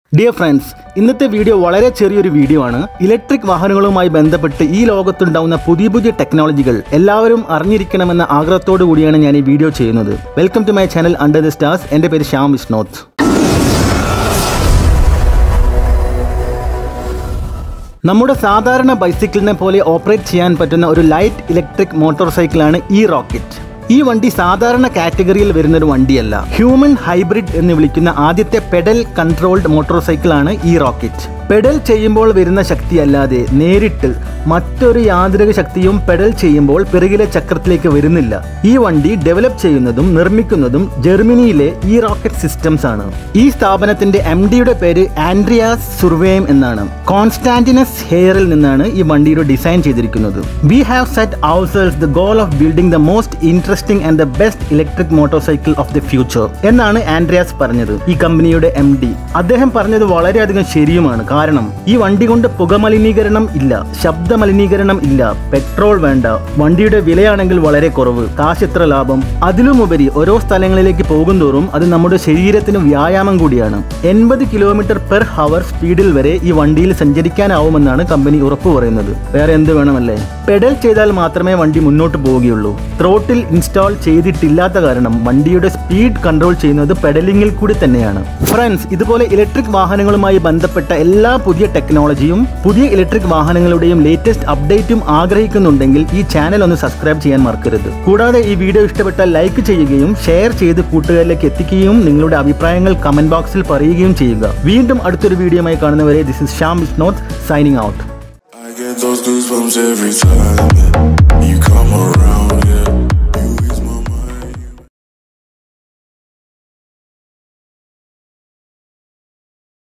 Dear friends ഇന്നത്തെ video വളരെ ചെറിയൊരു വീഡിയോ ആണ് ഇലക്ട്രിക് വാഹനങ്ങളുമായി ബന്ധപ്പെട്ട് ഈ ലോകത്തുണ്ടാവുന്ന പുതിയ പുതിയ ടെക്നോളജികൾ എല്ലാവരും അറിഞ്ഞിരിക്കണമെന്ന ആഗ്രഹത്തോടു കൂടിയാണ് ഞാൻ ഈ വീഡിയോ ചെയ്യുന്നത് welcome to my channel under the stars എൻ്റെ പേര് ശ്യാം വിഷ്ണോത്ത് നമ്മുടെ സാധാരണ ബൈസിക്കിളിനെ പോലെ ഓപ്പറേറ്റ് ചെയ്യാൻ പറ്റുന്ന ഒരു ലൈറ്റ് ഇലക്ട്രിക് മോട്ടോർ സൈക്കിളാണ് ഈ റോക്കറ്റ് ഈ വണ്ടി സാധാരണ കാറ്റഗറിയിൽ വരുന്ന ഒരു വണ്ടിയല്ല ഹ്യൂമൻ ഹൈബ്രിഡ് എന്ന് വിളിക്കുന്ന ആദ്യത്തെ പെഡൽ കൺട്രോൾഡ് മോട്ടോർ സൈക്കിളാണ് ഈ റോക്കറ്റ് പെഡൽ ചെയ്യുമ്പോൾ വരുന്ന ശക്തിയല്ലാതെ നേരിട്ട് മറ്റൊരു യാന്ത്രിക ശക്തിയും പെഡൽ ചെയ്യുമ്പോൾ പിറകിലെ ചക്രത്തിലേക്ക് വരുന്നില്ല ഈ വണ്ടി ഡെവലപ്പ് ചെയ്യുന്നതും നിർമ്മിക്കുന്നതും ജർമ്മനിയിലെ ഈ റോക്കറ്റ് സിസ്റ്റംസ് ആണ് ഈ സ്ഥാപനത്തിന്റെ എം ഡിയുടെ പേര് ആൻഡ്രിയാസ് സുർവേം എന്നാണ് കോൺസ്റ്റാന്റിനസ് ഹെയറിൽ നിന്നാണ് ഈ വണ്ടിയുടെ ഡിസൈൻ ചെയ്തിരിക്കുന്നത് we have set ourselves the goal of building the most interesting and the best electric motorcycle of the future എന്നാണ് ആൻഡ്രിയാസ് പറഞ്ഞത് ഈ കമ്പനിയുടെ എം ഡി അദ്ദേഹം പറഞ്ഞത് വളരെയധികം ശരിയുമാണ് കാരണം ഈ വണ്ടി കൊണ്ട് പുക മലിനീകരണം ഇല്ല ശബ്ദ മലിനീകരണം ഇല്ല പെട്രോൾ വേണ്ട വണ്ടിയുടെ വിലയാണെങ്കിൽ വളരെ കുറവ് കാശ് എത്ര ലാഭം അതിലുമുപരി ഓരോ സ്ഥലങ്ങളിലേക്ക് പോകുന്തോറും അത് നമ്മുടെ ശരീരത്തിന് വ്യായാമം കൂടിയാണ് എൺപത് കിലോമീറ്റർ പെർ ഹവർ സ്പീഡിൽ വരെ ഈ വണ്ടിയിൽ സഞ്ചരിക്കാനാവുമെന്നാണ് കമ്പനി ഉറപ്പു പറയുന്നത് വേറെ എന്ത് വേണമല്ലേ പെഡൽ ചെയ്താൽ മാത്രമേ വണ്ടി മുന്നോട്ട് പോവുകയുള്ളൂ ത്രോട്ടിൽ ഇൻസ്റ്റാൾ ചെയ്തിട്ടില്ലാത്ത കാരണം വണ്ടിയുടെ സ്പീഡ് കൺട്രോൾ ചെയ്യുന്നത് പെഡലിംഗിൽ കൂടി തന്നെയാണ് ഫ്രണ്ട്സ് ഇതുപോലെ ഇലക്ട്രിക് വാഹനങ്ങളുമായി ബന്ധപ്പെട്ട എല്ലാ പുതിയ ടെക്നോളജിയും പുതിയ ഇലക്ട്രിക് വാഹനങ്ങളുടെയും ലേറ്റസ്റ്റ് അപ്ഡേറ്റും ആഗ്രഹിക്കുന്നുണ്ടെങ്കിൽ ഈ ചാനൽ ഒന്ന് സബ്സ്ക്രൈബ് ചെയ്യാൻ മറക്കരുത് കൂടാതെ ഈ വീഡിയോ ഇഷ്ടപ്പെട്ടാൽ ലൈക്ക് ചെയ്യുകയും ഷെയർ ചെയ്ത് കൂട്ടുകാരിലേക്ക് എത്തിക്കുകയും നിങ്ങളുടെ അഭിപ്രായങ്ങൾ കമന്റ് ബോക്സിൽ പറയുകയും ചെയ്യുക വീണ്ടും അടുത്തൊരു വീഡിയോയുമായി കാണുന്നവരെ this is Shyam Vishnoth signing out I get those goosebumps every time you come around.